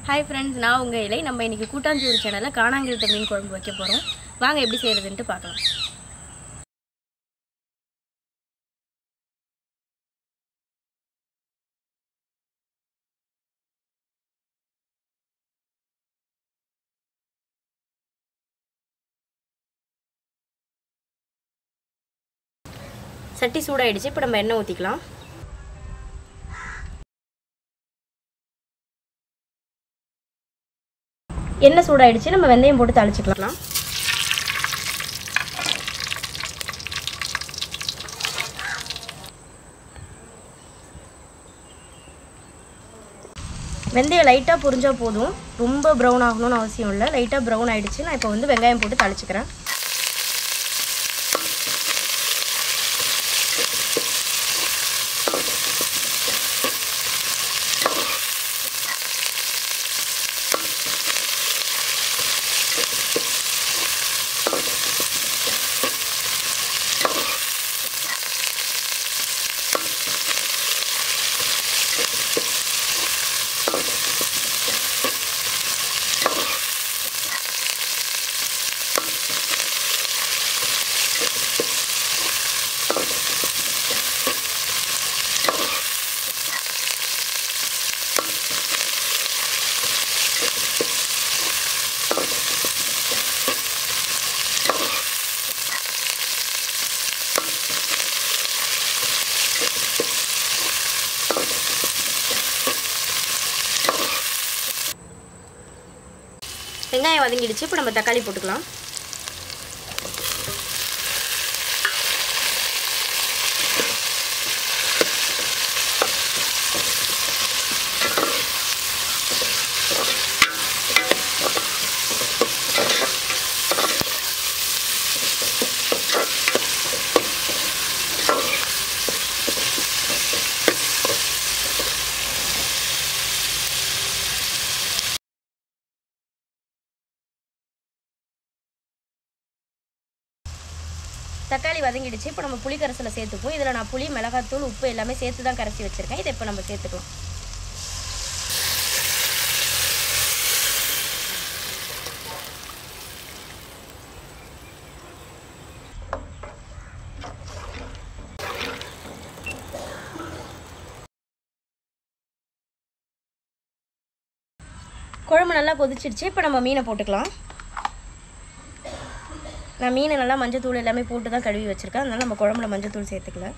hi friends நான் உங்கள் இலை நம்ம இன்னைக்கு கூட்டாஞ்சோறு சேனலில் காணாங்கிருத்த மீன் குழம்பு வைக்க போகிறோம் வாங்க எப்படி செய்கிறதுன்ட்டு பார்க்கலாம் சட்டி சூடாயிடுச்சு இப்போ நம்ம எண்ணெய் ஊற்றிக்கலாம் எண்ணெய் சூடாயிடுச்சு நம்ம வெந்தயம் போட்டு தாளிச்சுக்கலாம் வெந்தயம் லைட்டாக பொரிஞ்சா போதும் ரொம்ப ப்ரௌன் ஆகணும்னு அவசியம் இல்லை லைட்டாக ப்ரௌன் ஆயிடுச்சு நான் இப்போ வந்து வெங்காயம் போட்டு தாளிச்சுக்கிறேன் வெங்காயம் வதங்கிடுச்சு இப்போ நம்ம தக்காளி போட்டுக்கலாம் தக்காளி வதங்கிடுச்சு இப்போ நம்ம புளி கரைசலை சேர்த்துப்போம் இதில் நான் புளி மிளகாத்தூள் உப்பு எல்லாமே சேர்த்து தான் கரைச்சி வச்சுருக்கேன் இதை இப்போ நம்ம சேர்த்துக்கலாம் குழம்பு நல்லா கொதிச்சிடுச்சு இப்போ நம்ம மீனை போட்டுக்கலாம் நான் மீனை நல்லா மஞ்சத்தூள் எல்லாமே போட்டு தான் கழுவி வச்சுருக்கேன் அதனால் நம்ம குழம்புல மஞ்சத்தூள் சேர்த்துக்கல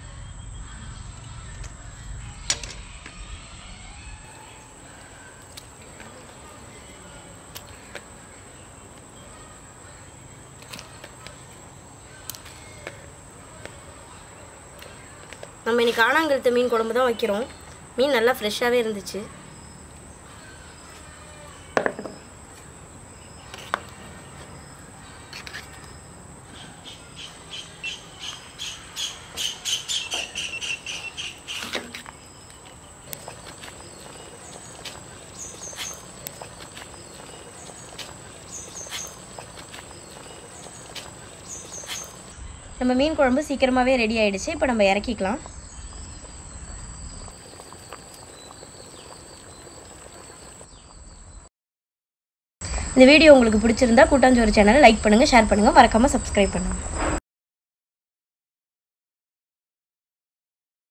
நம்ம இன்னைக்கு ஆனாங்கழுத்த மீன் குழம்பு தான் வைக்கிறோம் மீன் நல்லா ஃப்ரெஷ்ஷாகவே இருந்துச்சு நம்ம மீன் குழம்பு சீக்கிரமாகவே ரெடி ஆயிடுச்சு இப்போ நம்ம இறக்கிக்கலாம் இந்த வீடியோ உங்களுக்கு பிடிச்சிருந்தா கூட்டாஞ்சோறு சேனலை லைக் பண்ணுங்கள் ஷேர் பண்ணுங்கள் மறக்காமல் சப்ஸ்கிரைப் பண்ணுங்கள்